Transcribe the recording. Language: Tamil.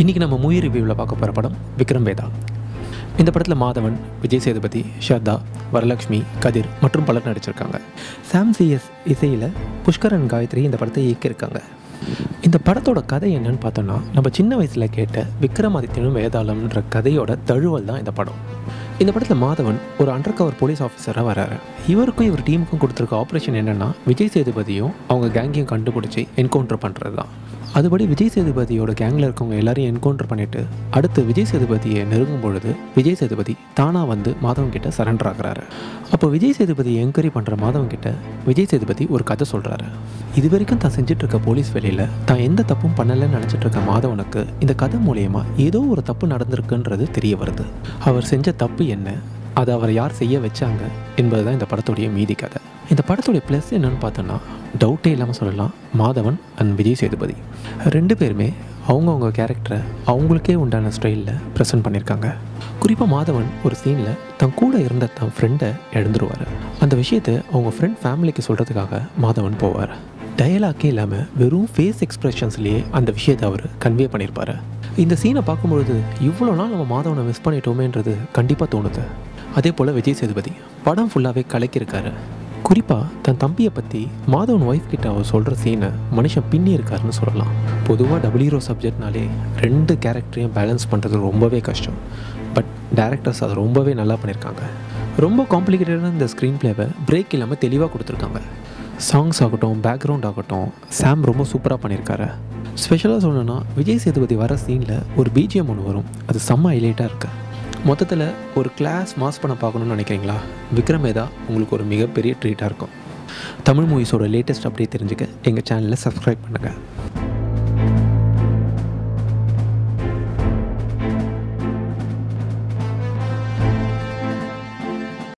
இன்றைக்கி நம்ம மூவி ரிவ்யூவில் பார்க்க போகிற படம் விக்ரம் வேதா இந்த படத்தில் மாதவன் விஜய் சேதுபதி ஷர்தா வரலட்சுமி கதிர் மற்றும் பலர் நடிச்சிருக்காங்க சாம் சிஎஸ் இசையில் புஷ்கரன் காயத்ரி இந்த படத்தை இயக்கியிருக்காங்க இந்த படத்தோட கதை என்னன்னு பார்த்தோன்னா நம்ம சின்ன வயசில் கேட்ட விக்ரமாதித்யனும் வேதாளம்ன்ற கதையோட தழுவல் தான் இந்த படம் இந்த படத்தில் மாதவன் ஒரு அண்டர் கவர் போலீஸ் ஆஃபீஸராக வராரு இவருக்கும் இவர் டீமுக்கும் கொடுத்துருக்க ஆப்ரேஷன் என்னென்னா விஜய் சேதுபதியும் அவங்க கேங்கையும் கண்டுபிடிச்சி என்கவுண்டர் பண்ணுறது தான் அதுபடி விஜய் சேதுபதியோட கேங்கில் இருக்கவங்க எல்லாரையும் என்கவுண்டர் பண்ணிட்டு அடுத்து விஜய் சேதுபதியை நெருங்கும் பொழுது விஜய் சேதுபதி தானாக வந்து மாதவன் கிட்ட சரண்டர் ஆகுறாரு அப்போ விஜய் சேதுபதி என்கொயரி பண்ணுற மாதவன் கிட்ட விஜய் சேதுபதி ஒரு கதை சொல்கிறாரு இது வரைக்கும் தான் செஞ்சுட்டு இருக்க போலீஸ் வேலையில் தான் எந்த தப்பும் பண்ணலைன்னு நினச்சிட்டு இருக்க மாதவனுக்கு இந்த கதை மூலயமா ஏதோ ஒரு தப்பு நடந்திருக்குன்றது தெரிய வருது அவர் செஞ்ச தப்பு என்ன அதை அவர் யார் செய்ய வச்சாங்க என்பது தான் இந்த படத்துடைய மீதி கதை இந்த படத்துடைய ப்ளஸ் என்னன்னு பார்த்தோன்னா டவுட்டே இல்லாமல் சொல்லலாம் மாதவன் அண்ட் விஜய் சேதுபதி ரெண்டு பேருமே அவங்கவுங்க கேரக்டரை அவங்களுக்கே உண்டான ஸ்டைலில் ப்ரெசென்ட் பண்ணியிருக்காங்க குறிப்பாக மாதவன் ஒரு சீனில் தன் கூட இருந்த தன் ஃப்ரெண்டை இழந்துருவார் அந்த விஷயத்தை அவங்க ஃப்ரெண்ட் ஃபேமிலிக்கு சொல்கிறதுக்காக மாதவன் போவார் டயலாக்கே இல்லாமல் வெறும் ஃபேஸ் எக்ஸ்ப்ரெஷன்ஸ்லேயே அந்த விஷயத்தை அவர் கன்வே பண்ணியிருப்பார் இந்த சீனை பார்க்கும்பொழுது இவ்வளோ நாள் நம்ம மாதவனை மிஸ் பண்ணிட்டோமேன்றது கண்டிப்பாக தோணுது அதே போல் விஜய் சேதுபதி படம் ஃபுல்லாகவே கலக்கியிருக்காரு குறிப்பாக தன் தம்பியை பற்றி மாதவன் ஒய்ஃப் கிட்ட அவர் சொல்கிற சீனை மனுஷன் பின்னி இருக்காருன்னு சொல்லலாம் பொதுவாக டபுள் ஹீரோ சப்ஜெக்ட்னாலே ரெண்டு கேரக்டரையும் பேலன்ஸ் பண்ணுறது ரொம்பவே கஷ்டம் பட் டேரக்டர்ஸ் அதை ரொம்பவே நல்லா பண்ணியிருக்காங்க ரொம்ப காம்ப்ளிகேட்டடான இந்த ஸ்க்ரீன் பிளேவை பிரேக் இல்லாமல் தெளிவாக கொடுத்துருக்காங்க சாங்ஸ் ஆகட்டும் பேக்ரவுண்ட் ஆகட்டும் சாம் ரொம்ப சூப்பராக பண்ணியிருக்காரு ஸ்பெஷலாக சொல்லணும்னா விஜய் சேதுபதி வர சீனில் ஒரு பிஜிஎம் ஒன்று வரும் அது செம்ம ஹைலைட்டாக இருக்குது மொத்தத்தில் ஒரு கிளாஸ் மாஸ் பண்ண பார்க்கணுன்னு நினைக்கிறீங்களா விக்ரமேதா உங்களுக்கு ஒரு மிகப்பெரிய ட்ரீட்டாக இருக்கும் தமிழ் மூவிஸோட லேட்டஸ்ட் அப்டேட் தெரிஞ்சுக்க எங்கள் சேனலை சப்ஸ்கிரைப் பண்ணுங்கள்